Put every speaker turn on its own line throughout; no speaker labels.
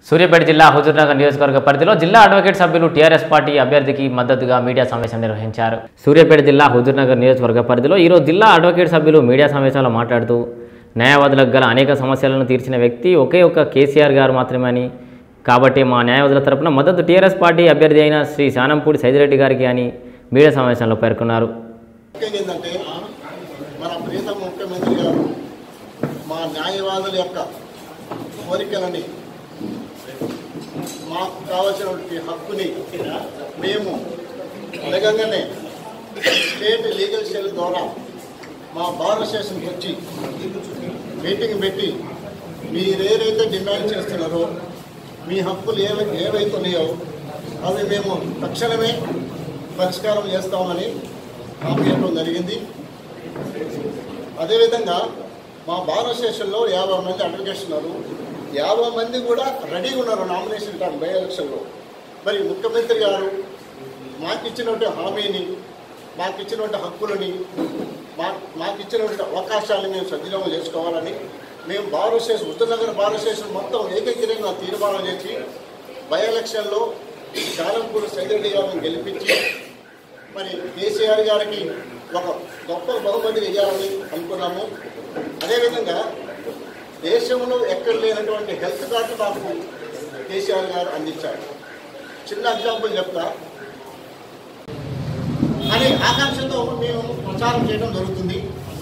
సూర్యాపేట జిల్లా హుజూర్నగర్ నియోజకవర్గ పరిధిలో జిల్లా అడ్వకేట్ సభ్యులు టీఆర్ఎస్ పార్టీ అభ్యర్థికి మద్దతుగా మీడియా సమావేశం నిర్వహించారు సూర్యాపేట జిల్లా హుజూర్నగర్ నియోజకవర్గ పరిధిలో ఈరోజు జిల్లా అడ్వకేట్ సభ్యులు మీడియా సమావేశంలో మాట్లాడుతూ న్యాయవాదులకు గల అనేక సమస్యలను తీర్చిన వ్యక్తి ఒకే ఒక్క కేసీఆర్ గారు మాత్రమే అని కాబట్టి మా న్యాయవాదుల తరపున మద్దతు టీఆర్ఎస్ పార్టీ అభ్యర్థి అయిన శ్రీ శానంపూడి సైదిరెడ్డి గారికి అని మీడియా సమావేశంలో పేర్కొన్నారు
ముఖ్యంగా ఏంటంటే మన ప్రీతం ముఖ్యమంత్రి గారు మా న్యాయవాదుల యొక్క కోరికలని మాకు కావాల్సినటువంటి హక్కుని మేము అడగంగానే స్టేట్ లీగల్ సెల్ ద్వారా మా బార్ అసోసియేషన్కి వచ్చి మీటింగ్ పెట్టి మీరు ఏదైతే డిమాండ్ చేస్తున్నారో మీ హక్కులు ఏవై ఏవైతే ఉన్నాయో అవి మేము తక్షణమే పరిష్కారం చేస్తామని హామీ ఇవ్వడం జరిగింది అదేవిధంగా మా బార్ అసోసియేషన్లో యాభై మంది అడ్వకేట్స్ ఉన్నారు యాభై మంది కూడా రెడీగా ఉన్నారు నామినేషన్ టైం బై ఎలక్షన్లో మరి ముఖ్యమంత్రి గారు మాకు ఇచ్చినటువంటి హామీని మాకు ఇచ్చినటువంటి హక్కులని మా మాకు ఇచ్చినటువంటి అవకాశాలను మేము సద్వినియోగం చేసుకోవాలని మేము bar association Uttaranagar bar association మొత్తం ఏకగ్రీవంగా తీర్మానం చేసి బై ఎలక్షన్లో చాలంపూడి సైదిరెడ్డి గారిని గెలిపించి మరి కేసీఆర్ గారికి ఒక గొప్ప బహుమతి ఇవ్వాలని అనుకున్నాము అదేవిధంగా దేశంలో ఎక్కడ లేనటువంటి హెల్త్ కార్డు మాకు కేసీఆర్ గారు అందించారు చిన్న ఎగ్జాంపుల్ చెప్తా అనే ఆకాంక్షతో మేము ప్రచారం చేయడం జరుగుతుంది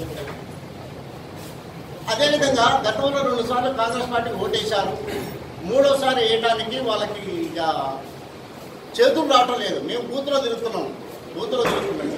అదేవిధంగా గతంలో రెండుసార్లు కాంగ్రెస్ పార్టీకి ఓటేశారు మూడోసారి వేయడానికి వాళ్ళకి ఇక చేతులు రావటం లేదు మేము బూత్లో తిరుగుతున్నాం బూత్లో తిరుగుతున్నాము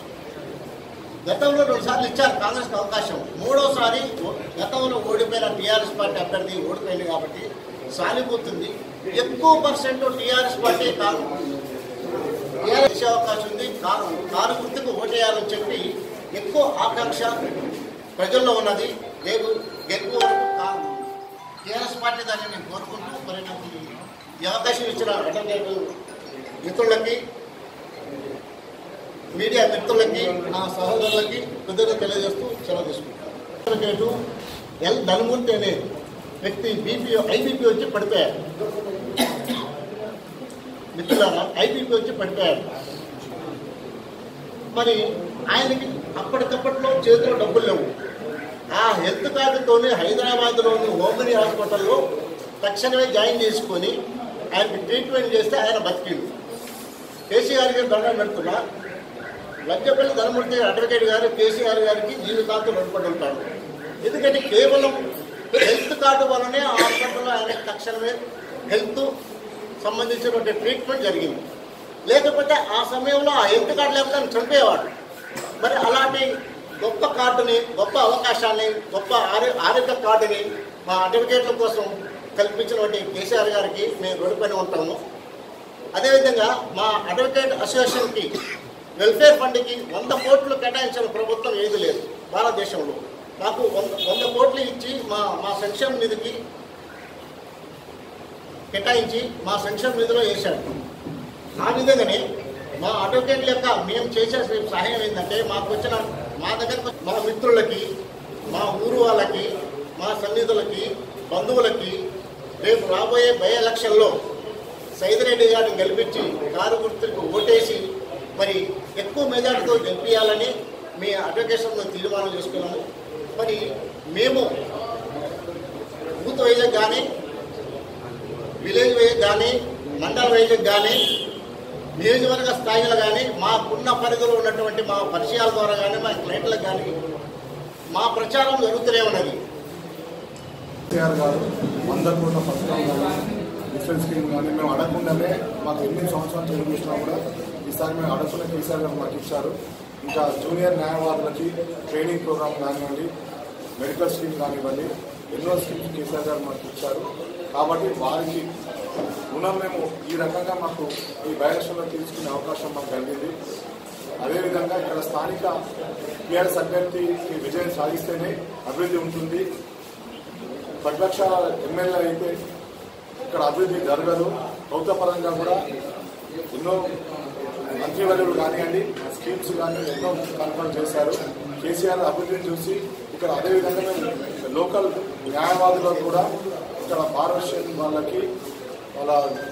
గతంలో రెండు సార్లు ఇచ్చారు కాంగ్రెస్కి అవకాశం మూడోసారి ఓ- గతంలో ఓడిపోయిన టీఆర్ఎస్ పార్టీ అభ్యర్థి ఓడిపోయింది కాబట్టి సానుభూతుంది ఎక్కువ పర్సెంట్ టీఆర్ఎస్ పార్టీ కాదు టీఆర్ఎస్ ఇచ్చే అవకాశం ఉంది కారు కారు గుర్తుకు ఓటేయాలని చెప్పి ఎక్కువ ఆకాంక్ష ప్రజల్లో ఉన్నది లేదు ఎక్కువ కారు టీఆర్ఎస్ పార్టీ దాన్ని నేను కోరుకుంటూ మరి నాకు ఈ అవకాశం ఇచ్చిన అడ్వకేట్ మిత్రులకి మీడియా మిత్రులకి నా సహోదరులకి కృతజ్ఞత తెలియజేస్తూ సెలవు తీసుకుంటాను అడ్వకేటు ఎల్ ధనుమూర్తి అనే వ్యక్తి బీపీ ఐబీపీ వచ్చి పడిపోయారు మిత్రులారా ఐబీపీ వచ్చి పడిపోయారు మరి ఆయనకి అప్పటికప్పట్లో చేతిలో డబ్బులు లేవు ఆ హెల్త్ కార్డుతోనే హైదరాబాద్లోని హోమిని హాస్పిటల్లో తక్షణమే జాయిన్ చేసుకొని ఆయనకి ట్రీట్మెంట్ చేస్తే ఆయన బతికిండు కేసీఆర్ గారి దండం పెడుతున్నా లజ్జపల్లి ధనమూర్తి అడ్వకేట్ గారు కేసీఆర్ గారికి జీవితాంతం రుణపడి ఉంటాడు ఎందుకంటే కేవలం హెల్త్ కార్డు వల్లనే ఆ హాస్పిటల్లో ఆయనకి తక్షణమే హెల్త్ సంబంధించినటువంటి ట్రీట్మెంట్ జరిగింది లేకపోతే ఆ సమయంలో ఆ హెల్త్ కార్డు లేకపోతే ఆయన చనిపోయేవాడు మరి అలాంటి గొప్ప కార్డుని గొప్ప అవకాశాన్ని గొప్ప ఆరో ఆరోగ్య కార్డుని మా అడ్వకేట్ల కోసం కల్పించినటువంటి కేసీఆర్ గారికి మేము రుణపడి ఉంటాము అదేవిధంగా మా అడ్వకేట్ అసోసియేషన్కి వెల్ఫేర్ ఫండ్కి వంద కోట్లు కేటాయించిన ప్రభుత్వం ఏది లేదు భారతదేశంలో మాకు వంద వంద కోట్లు ఇచ్చి మా మా సంక్షేమ నిధికి కేటాయించి మా సంక్షేమ నిధిలో వేశాడు ఆ విధంగానే మా అడ్వకేట్ల యొక్క మేము చేసే సహాయం ఏంటంటే మాకు వచ్చిన మా దగ్గరకు మా మిత్రులకి మా ఊరు వాళ్ళకి మా సన్నిధులకి బంధువులకి రేపు రాబోయే బై ఎలక్షన్లో సైదిరెడ్డి గారిని గెలిపించి కారు గుర్తుకు ఓటేసి మరి ఎక్కువ మెజార్టీతో గెలిపించాలని మీ అడ్వకేషన్లో తీర్మానం చేసుకున్నాము మరి మేము బూత్ వైజాగ్ కానీ విలేజ్ వైజ్ కానీ మండల వైజ్ కానీ నియోజకవర్గ స్థాయిలో కానీ మాకున్న పరిధిలో ఉన్నటువంటి మా పరిచయాల ద్వారా కానీ మా క్లయింట్లకు కానీ మా ప్రచారం జరుగుతూనే ఉన్నది
కేసీఆర్ గారు వంద కోట్ల పథకం కానీ డిఫరెన్స్ స్కీమ్ కానీ మేము అడగకుండానే మాకు ఎనిమిది సంవత్సరాలు తెలుగు ఇచ్చినా కూడా ఈసారి మేము అడగకుండా కేసీఆర్ గారు మాకు ఇచ్చారు ఇంకా జూనియర్ న్యాయవాదులకి ట్రైనింగ్ ప్రోగ్రామ్ కానివ్వండి మెడికల్ స్కీమ్ కానివ్వండి ఎన్నో స్కీమ్స్ కేసీఆర్ గారు మాకు ఇచ్చారు కాబట్టి వారికి రుణం మేము ఈ రకంగా మాకు ఈ బయలక్షన్లో తీసుకునే అవకాశం మాకు కలిగింది అదేవిధంగా ఇక్కడ స్థానిక టీఆర్ఎస్ అభ్యర్థి ఈ విజయం సాధిస్తేనే అభివృద్ధి ఉంటుంది ప్రతిపక్ష ఎమ్మెల్యే అయితే ఇక్కడ అభివృద్ధి జరగదు ప్రభుత్వ పరంగా కూడా ఎన్నో మంత్రివర్యులు కానివ్వండి స్కీమ్స్ కానీ ఎన్నో కన్ఫర్మ్ చేశారు కేసీఆర్ అభివృద్ధిని చూసి ఇక్కడ అదేవిధంగా మేము లోకల్ న్యాయవాదులకు కూడా ఇక్కడ పార్వశ్యం వాళ్ళకి వాళ్ళ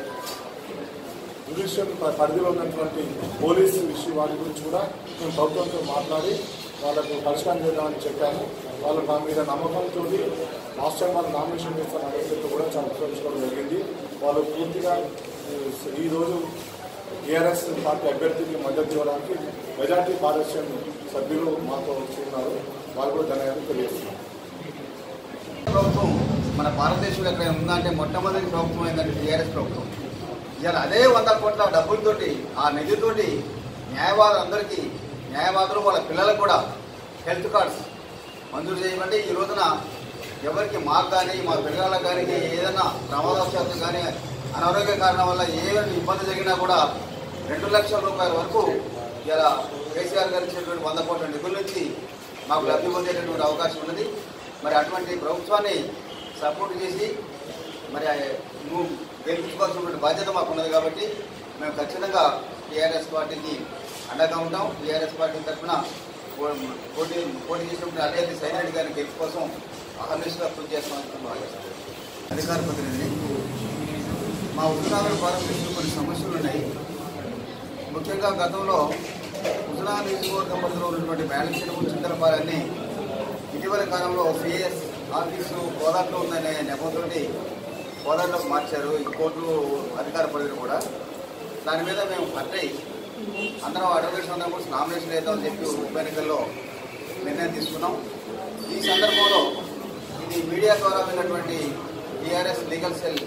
జ్యుడిషియల్ పరిధిలో ఉన్నటువంటి పోలీసు విషయం వాటి గురించి కూడా మేము ప్రభుత్వంతో మాట్లాడి వాళ్ళకు పరిష్కారం చేద్దామని చెప్పాము వాళ్ళు మా మీద నమ్మకంతో లాస్ట్ టైం వాళ్ళు నామినేషన్ చేస్తున్న అభ్యర్థులతో కూడా చాలా ఉపయోగించుకోవడం జరిగింది వాళ్ళు పూర్తిగా ఈ- ఈరోజు టీఆర్ఎస్ పార్టీ అభ్యర్థికి మద్దతు ఇవ్వడానికి మెజార్టీ పార్టీషన్ సభ్యులు మాతో ఉన్నారు వాళ్ళు కూడా ధన్యవాదాలు తెలియజేస్తున్నారు
ప్రభుత్వం మన భారతదేశంలో ఎక్కడ ఉందంటే మొట్టమొదటి ప్రభుత్వం ఏంటంటే టీఆర్ఎస్ ప్రభుత్వం ఇవాళ అదే వంద కోట్ల డబ్బులతోటి ఆ నిధితోటి న్యాయవాదులందరికీ న్యాయవాదులు వాళ్ళ పిల్లలకు కూడా హెల్త్ కార్డ్స్ మంజూరు చేయమంటే ఈ రోజున ఎవరికి మాకు కానీ మా పిల్లలకు కానీ ఏదైనా ప్రమాదవశాత్తు కానీ అనారోగ్య కారణం వల్ల ఏ ఇబ్బంది జరిగినా కూడా రెండు లక్షల రూపాయల వరకు ఇలా కేసీఆర్ గారు ఇచ్చినటువంటి వంద కోట్ల నిధుల నుంచి మాకు లబ్ధి పొందేటటువంటి అవకాశం ఉన్నది మరి అటువంటి ప్రభుత్వాన్ని సపోర్ట్ చేసి మరి నువ్వు గెలిపించుకోవాల్సినటువంటి బాధ్యత మాకు ఉన్నది కాబట్టి మేము ఖచ్చితంగా టీఆర్ఎస్ పార్టీకి అండగా ఉంటాం టీఆర్ఎస్ పార్టీ తరఫున పోటీ పోటీ చేసినప్పుడు అభ్యర్థి సైనారెడ్డి గారిని గెలుపు కోసం అహర్నిశగా కృషి చేస్తామని భావిస్తున్నాను అధికార ప్రతినిధిని మా ఉత్తరాంధ్ర భారతదేశంలో కొన్ని సమస్యలు ఉన్నాయి ముఖ్యంగా గతంలో హుజరా నియోజకవర్గం పరిధిలో ఉన్నటువంటి బ్యాలెన్స్ చెరువు చింతలపాలన్నీ ఇటీవల కాలంలో సిఎస్ ఆఫీసు కోదాట్లో ఉందనే నెపంతోటి కోదాట్లోకి మార్చారు ఈ కోర్టు అధికార పరిధిలో కూడా దాని మీద మేము పట్టై అందరం అడ్వకేట్స్ అందరం కూడా నామినేషన్ వేద్దామని చెప్పి ఉప ఎన్నికల్లో నిర్ణయం తీసుకున్నాం ఈ సందర్భంలో ఇది మీడియా ద్వారా విన్నటువంటి టీఆర్ఎస్ లీగల్ సెల్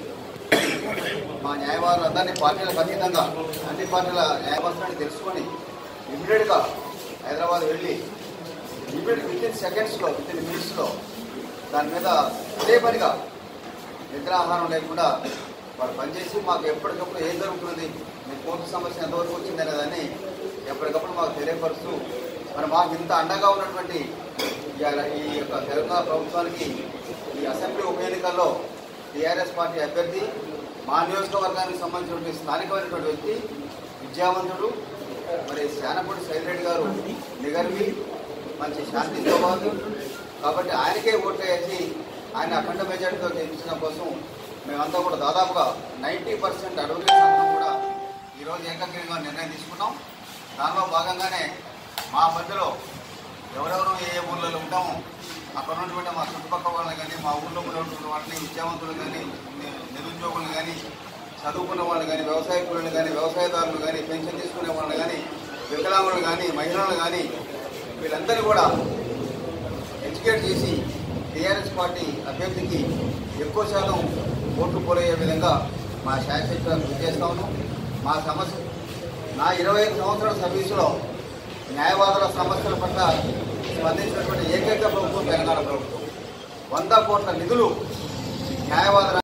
మా న్యాయవాదులు అందరినీ పార్టీలకు అతీతంగా అన్ని పార్టీల న్యాయవాదులని తెలుసుకొని ఇమ్మీడియట్గా హైదరాబాద్ వెళ్ళి ఇమ్మీడియట్ విత్ ఇన్ సెకండ్స్లో విత్ ఇన్ మినిట్స్లో దాని మీద అదే పనిగా నిద్రాహారం లేకుండా వారు పనిచేసి మాకు ఎప్పటికప్పుడు ఏం జరుగుతుంది మీ కోర్టు సమస్య ఎంతవరకు వచ్చింది అనేదాన్ని ఎప్పటికప్పుడు మాకు తెలియపరుస్తూ మరి మాకు ఇంత అండగా ఉన్నటువంటి ఇవాళ ఈ యొక్క తెలంగాణ ప్రభుత్వానికి ఈ అసెంబ్లీ ఉప ఎన్నికల్లో టీఆర్ఎస్ పార్టీ అభ్యర్థి మా నియోజకవర్గానికి సంబంధించినటువంటి స్థానికమైనటువంటి వ్యక్తి విద్యావంతుడు మరి శానపూడి సైదిరెడ్డి గారు నిగర్వి మంచి శాంతి స్వభావం కాబట్టి ఆయనకే ఓట్లు వేసి ఆయన అఖండ మెజార్టీతో గెలిపించడం కోసం మేమంతా కూడా దాదాపుగా నైంటీ పర్సెంట్ అడ్వకేట్స్ అందరం కూడా ఈరోజు ఏకగ్రీవంగా నిర్ణయం తీసుకున్నాం దానిలో భాగంగానే మా మధ్యలో ఎవరెవరు ఏ ఏ ఊళ్ళలో ఉంటామో అక్కడ ఉన్నటువంటి మా చుట్టుపక్కల వాళ్ళని కానీ మా ఊళ్ళో ఉన్నటువంటి వాళ్ళని విద్యావంతులు కానీ ని- నిరుద్యోగులు కానీ చదువుకున్న వాళ్ళు కానీ వ్యవసాయ కూలీలు కానీ వ్యవసాయదారులు కానీ పెన్షన్ తీసుకునే వాళ్ళు కానీ వికలాంగులు కానీ మహిళలు కానీ వీళ్ళందరినీ కూడా ఎడ్యుకేట్ చేసి టీఆర్ఎస్ పార్టీ అభ్యర్థికి ఎక్కువ శాతం ఓట్లు పోలయ్యే విధంగా మా శాసన కృషి చేస్తా ఉన్నాం మా సమస్య నా ఇరవై ఐదు సంవత్సరాల సర్వీసులో న్యాయవాదుల సమస్యల పట్ల స్పందించినటువంటి ఏకైక ప్రభుత్వం తెలంగాణ ప్రభుత్వం వంద కోట్ల నిధులు న్యాయవాదుల